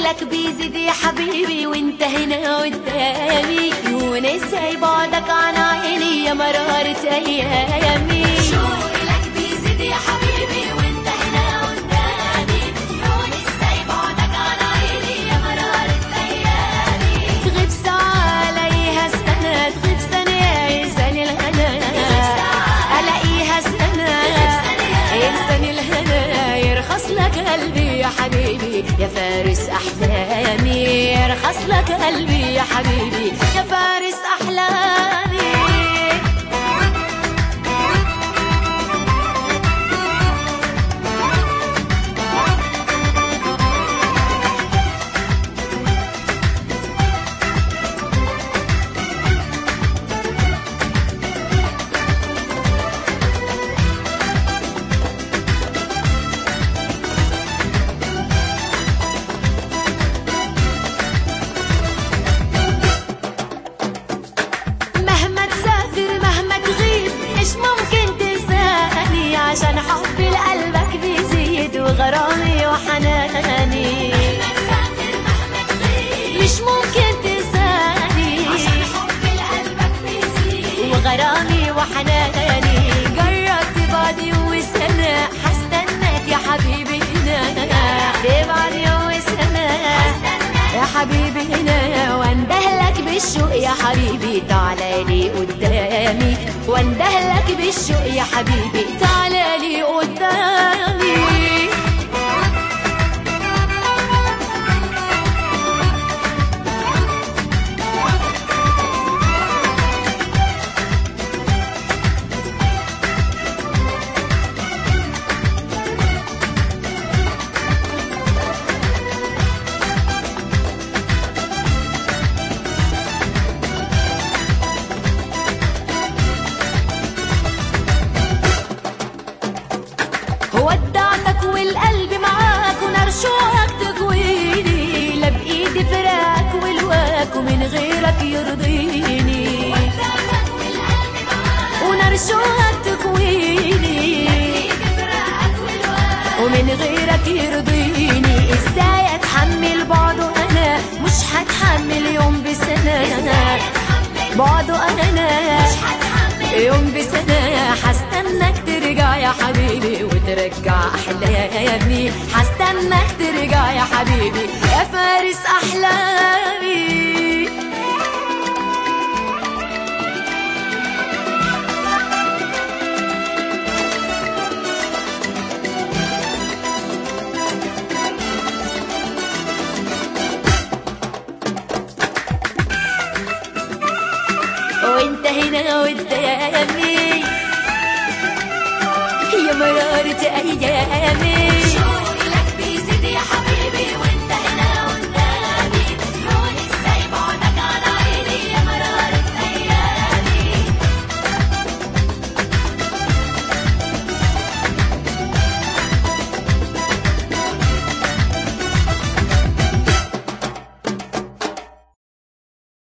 لك بيزيد يا حبيبي وانت هنا قدامي ونسي بعدك عن عيني يا مرارة ايامي شوقي لك بيزيد يا حبيبي وانت هنا قدامي ونسي بعدك عن عيني يا مرارة ايامي تغيب ساعة عليها سنة تغيب سنة ينساني الهنا الاقيها سنة ينساني الهنا يرخص لك قلبي يا حبيبي يا فارس احلامي يرخص لك قلبي يا حبيبي يا فارس احلامي مهما تسافر مهما تغيب مش ممكن تنساني عشان حبي لقلبك بيزيد وغرامي وحناني تسافر مهما تغيب مش ممكن تنساني عشان حبي لقلبك بيزيد وغرامي وحناني جربت بعدي وسنة هستناك يا حبيبي هنا تبعدي وسنة يا حبيبي هنا واندهلك بالشوق يا حبيبي تعالى لي قدامي واندهلك بالشوق يا حبيبي تعالى لي قدامي ودعتك والقلب معاك ونار شوقك تقويني لا بايدي فراق والواك ومن غيرك يرضيني ودعتك والقلب معاك ونار شوقك تقويني فراقك والوقت ومن غيرك يرضيني ازاي اتحمل بعده انا مش هتحمل يوم بسنه بعده انا هتحمل يوم بسنة هستناك ترجع يا حبيبي وترجع أحلامي هستناك ترجع يا حبيبي يا فارس أحلامي وانت هنا قدامي يا مرارة أيامي